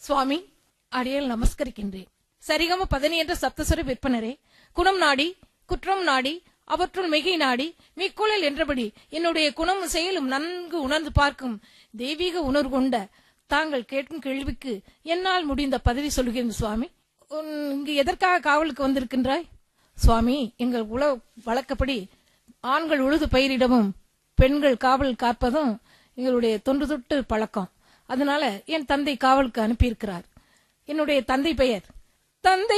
சுவாமி அடியேல் நமஸ்கரிக்கின்றேன் சரிகம பதனி என்ற சப்தஸ்வர விற்பனரே குணம் நாடி குற்றம் நாடி அவற்றுள் மிகை நாடி மிக்குழல் என்றபடி என்னுடைய குணமும் செயலும் நன்கு உணர்ந்து பார்க்கும் தெய்வீக உணர்வு கொண்ட தாங்கள் கேட்கும் கேள்விக்கு என்னால் முடிந்த பதவி சொல்கிறேன் சுவாமி உன் இங்கு எதற்காக காவலுக்கு வந்திருக்கின்றாய் சுவாமி எங்கள் உல வழக்கப்படி ஆண்கள் உழுது பயிரிடவும் பெண்கள் காவல் காப்பதும் எங்களுடைய தொன்று தொட்டு பழக்கம் அதனால என் தந்தை காவலுக்கு அனுப்பியிருக்கிறார் என்னுடைய தந்தை பெயர் தந்தை